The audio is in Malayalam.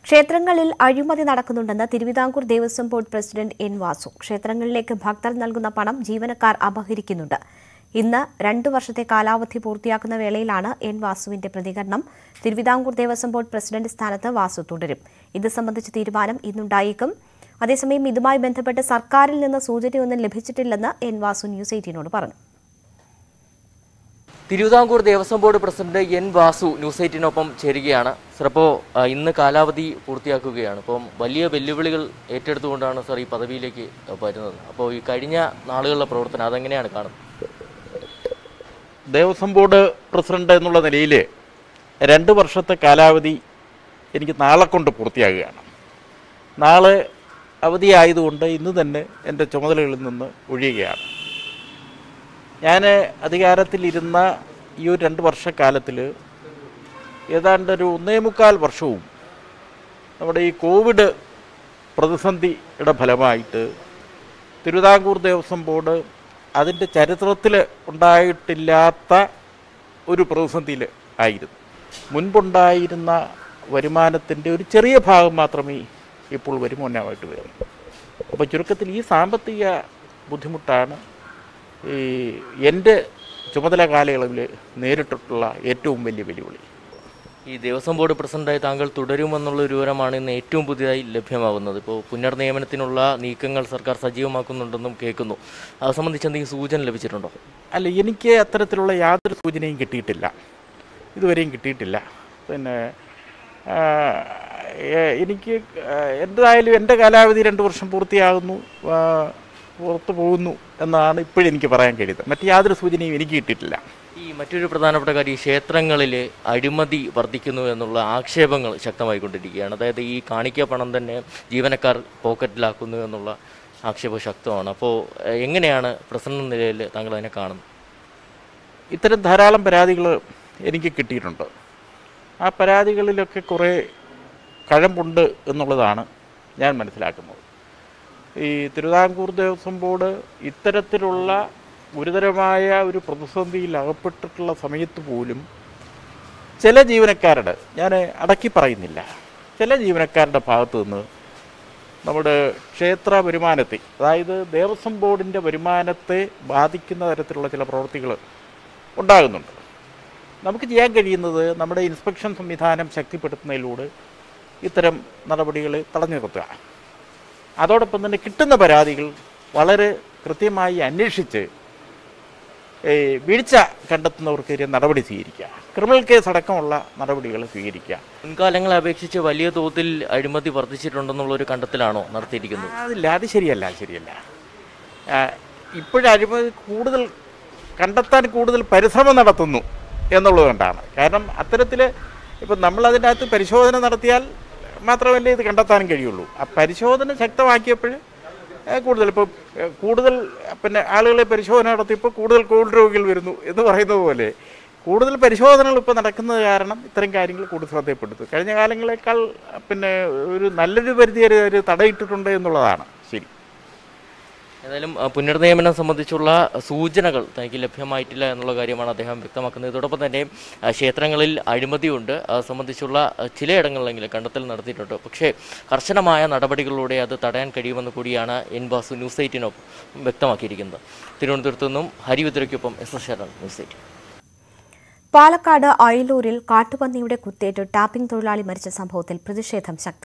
ക്ഷേത്രങ്ങളിൽ അഴിമതി നടക്കുന്നുണ്ടെന്ന് Thiruvithamkoor Devaswom board president N Vasu ക്ഷേത്രങ്ങളിലേക്ക് ഭക്തർ നൽകുന്ന പണം ജീവനക്കാർ അപഹരിക്കുന്നുണ്ട് ഇന്ന് രണ്ടു വർഷത്തെ കാലാവധി പൂർത്തിയാക്കുന്ന വേളയിലാണ് എൻ വാസുവിന്റെ പ്രതികരണം തിരുവിതാംകൂർ ദേവസ്വം ബോർഡ് പ്രസിഡന്റ് സ്ഥാനത്ത് വാസു തുടരും ഇത് സംബന്ധിച്ച തീരുമാനം ഇന്നുണ്ടായേക്കും അതേസമയം ഇതുമായി ബന്ധപ്പെട്ട് സർക്കാരിൽ നിന്ന് സൂചനയൊന്നും ലഭിച്ചിട്ടില്ലെന്ന് എൻ വാസു ന്യൂസ് എയ്റ്റീനോട് പറഞ്ഞു Thiruvithamkoor Devaswom board president N Vasu news എയ്റ്റിനൊപ്പം ചേരുകയാണ് സർ അപ്പോൾ ആ, ഇന്ന് കാലാവധി പൂർത്തിയാക്കുകയാണ് അപ്പം വലിയ വെല്ലുവിളികൾ ഏറ്റെടുത്തുകൊണ്ടാണ് സർ ഈ പദവിയിലേക്ക് വരുന്നത് അപ്പോൾ ഈ കഴിഞ്ഞ നാളുകളിലെ പ്രവർത്തനം അതെങ്ങനെയാണ് കാണുന്നത് ദേവസ്വം ബോർഡ് പ്രസിഡന്റ് എന്നുള്ള നിലയിൽ രണ്ട് വർഷത്തെ കാലാവധി എനിക്ക് നാളെ കൊണ്ട് പൂർത്തിയാകുകയാണ് നാളെ അവധിയായതുകൊണ്ട് ഇന്ന് തന്നെ എൻ്റെ ചുമതലകളിൽ നിന്ന് ഒഴിയുകയാണ് ഞാൻ അധികാരത്തിലിരുന്ന ഈ ഒരു രണ്ട് വർഷക്കാലത്തിൽ ഏതാണ്ട് ഒരു ഒന്നേ മുക്കാൽ വർഷവും നമ്മുടെ ഈ കോവിഡ് പ്രതിസന്ധിയുടെ ഫലമായിട്ട് തിരുവിതാംകൂർ ദേവസ്വം ബോർഡ് അതിൻ്റെ ചരിത്രത്തിൽ ഉണ്ടായിട്ടില്ലാത്ത ഒരു പ്രതിസന്ധിയിൽ ആയിരുന്നു മുൻപുണ്ടായിരുന്ന വരുമാനത്തിൻ്റെ ഒരു ചെറിയ ഭാഗം മാത്രമേ ഇപ്പോൾ വരുമാനമായിട്ട് വരുന്നു അപ്പോൾ ചുരുക്കത്തിൽ ഈ സാമ്പത്തിക ബുദ്ധിമുട്ടാണ് ഈ എൻ്റെ ചുമതല കാലയളവിൽ നേരിട്ടിട്ടുള്ള ഏറ്റവും വലിയ വെല്ലുവിളി ഈ ദേവസ്വം ബോർഡ് പ്രസിഡന്റായി താങ്കൾ തുടരുമെന്നുള്ള ഒരു വിവരമാണ് ഇന്ന് ഏറ്റവും പുതിയതായി ലഭ്യമാകുന്നത് ഇപ്പോൾ പുനർനിയമനത്തിനുള്ള നീക്കങ്ങൾ സർക്കാർ സജീവമാക്കുന്നുണ്ടെന്നും കേൾക്കുന്നു അത് സംബന്ധിച്ച് എന്തെങ്കിലും സൂചന ലഭിച്ചിട്ടുണ്ടോ അല്ല എനിക്ക് അത്തരത്തിലുള്ള യാതൊരു സൂചനയും കിട്ടിയിട്ടില്ല ഇതുവരെയും കിട്ടിയിട്ടില്ല പിന്നെ ആ, എ- എനിക്ക് ആ, എന്തായാലും എൻ്റെ കാലാവധി രണ്ട് വർഷം പൂർത്തിയാകുന്നു ആ, പുറത്തു പോകുന്നു എന്നാണ് ഇപ്പോഴെനിക്ക് പറയാൻ കഴിയുന്നത് മറ്റ് യാതൊരു സൂചനയും എനിക്ക് കിട്ടിയിട്ടില്ല ഈ മറ്റൊരു പ്രധാനപ്പെട്ട കാര്യം ഈ ക്ഷേത്രങ്ങളിൽ അഴിമതി വർദ്ധിക്കുന്നു എന്നുള്ള ആക്ഷേപങ്ങൾ ശക്തമായിക്കൊണ്ടിരിക്കുകയാണ് അതായത് ഈ കാണിക്ക പണം തന്നെ ജീവനക്കാർ പോക്കറ്റിലാക്കുന്നു എന്നുള്ള ആക്ഷേപം ശക്തമാണ് അപ്പോൾ എഹ്, എങ്ങനെയാണ് പ്രസിഡന്റ് എന്ന നിലയിൽ താങ്കൾ അതിനെ കാണുന്നത് ഇത്തരം ധാരാളം പരാതികൾ എനിക്ക് കിട്ടിയിട്ടുണ്ട് ആ പരാതികളിലൊക്കെ കുറേ കഴമ്പുണ്ട് എന്നുള്ളതാണ് ഞാൻ മനസ്സിലാക്കുന്നത് ഈ തിരുവിതാംകൂർ ദേവസ്വം ബോർഡ് ഇത്തരത്തിലുള്ള ഗുരുതരമായ ഒരു പ്രതിസന്ധിയിൽ അകപ്പെട്ടിട്ടുള്ള സമയത്ത് പോലും ചില ജീവനക്കാരുടെ ഞാൻ അടക്കി പറയുന്നില്ല ചില ജീവനക്കാരുടെ ഭാഗത്തു നിന്ന് നമ്മുടെ ക്ഷേത്ര വരുമാനത്തെ അതായത് ദേവസ്വം ബോർഡിൻ്റെ വരുമാനത്തെ ബാധിക്കുന്ന തരത്തിലുള്ള ചില പ്രവൃത്തികൾ ഉണ്ടാകുന്നുണ്ട് നമുക്ക് ചെയ്യാൻ കഴിയുന്നത് നമ്മുടെ ഇൻസ്പെക്ഷൻ സംവിധാനം ശക്തിപ്പെടുത്തുന്നതിലൂടെ ഇത്തരം നടപടികൾ തടഞ്ഞു നിർത്തുക അതോടൊപ്പം തന്നെ കിട്ടുന്ന പരാതികൾ വളരെ കൃത്യമായി അന്വേഷിച്ച് ഏ, വീഴ്ച കണ്ടെത്തുന്നവർക്കെതിരെ നടപടി സ്വീകരിക്കുക ക്രിമിനൽ കേസ് അടക്കമുള്ള നടപടികൾ സ്വീകരിക്കുക മുൻകാലങ്ങളെ അപേക്ഷിച്ച് വലിയ തോതിൽ അഴിമതി വർദ്ധിച്ചിട്ടുണ്ടെന്നുള്ള ഒരു കണ്ടെത്തലാണോ നടത്തിയിരിക്കുന്നത് അതില്ല അത് ശരിയല്ല അത് ശരിയല്ല ഇപ്പോഴഴിമതി കൂടുതൽ കണ്ടെത്താൻ കൂടുതൽ പരിശ്രമം നടത്തുന്നു എന്നുള്ളത് കൊണ്ടാണ് കാരണം അത്തരത്തിൽ ഇപ്പം നമ്മൾ അതിൻ്റെ അകത്ത് പരിശോധന നടത്തിയാൽ മാത്രമല്ലേ ഇത് കണ്ടെത്താനും കഴിയുള്ളൂ ആ പരിശോധന ശക്തമാക്കിയപ്പോൾ ഏഹ്, കൂടുതൽ ഇപ്പോൾ ഏഹ്, കൂടുതൽ പിന്നെ ആളുകളെ പരിശോധന നടത്തിയപ്പോൾ കൂടുതൽ കോവിഡ് രോഗികൾ വരുന്നു എന്ന് പറയുന്നത് പോലെ കൂടുതൽ പരിശോധനകൾ ഇപ്പോൾ നടക്കുന്നത് കാരണം ഇത്തരം കാര്യങ്ങൾ കൂടുതൽ ശ്രദ്ധയപ്പെടുത്തു കഴിഞ്ഞ കാലങ്ങളെക്കാൾ പിന്നെ ഒരു നല്ലൊരു പരിധി വരെ ഒരു തടയിട്ടിട്ടുണ്ട് എന്നുള്ളതാണ് ശരി ഏതായാലും ആ, പുനർനിയമനം സംബന്ധിച്ചുള്ള സൂചനകൾ തനിക്ക് ലഭ്യമായിട്ടില്ല എന്നുള്ള കാര്യമാണ് അദ്ദേഹം വ്യക്തമാക്കുന്നത് ഇതോടൊപ്പം തന്നെ ആ, ക്ഷേത്രങ്ങളിൽ അഴിമതിയുണ്ട് അത് സംബന്ധിച്ചുള്ള ആ, ചിലയിടങ്ങളിലെങ്കിലും കണ്ടെത്തൽ നടത്തിയിട്ടുണ്ട് പക്ഷേ കർശനമായ നടപടികളിലൂടെ അത് തടയാൻ കഴിയുമെന്ന് കൂടിയാണ് എൻ ബാസു ന്യൂസ് എയ്റ്റിനൊപ്പം വ്യക്തമാക്കിയിരിക്കുന്നത് തിരുവനന്തപുരത്തു നിന്നും ഹരിവിദ്രയ്ക്കൊപ്പം S S Sharan news eight Palakkad അയലൂരിൽ കാട്ടുപന്നിയുടെ കുത്തേറ്റ് ടാപ്പിംഗ് തൊഴിലാളി മരിച്ച സംഭവത്തിൽ പ്രതിഷേധം ശക്തം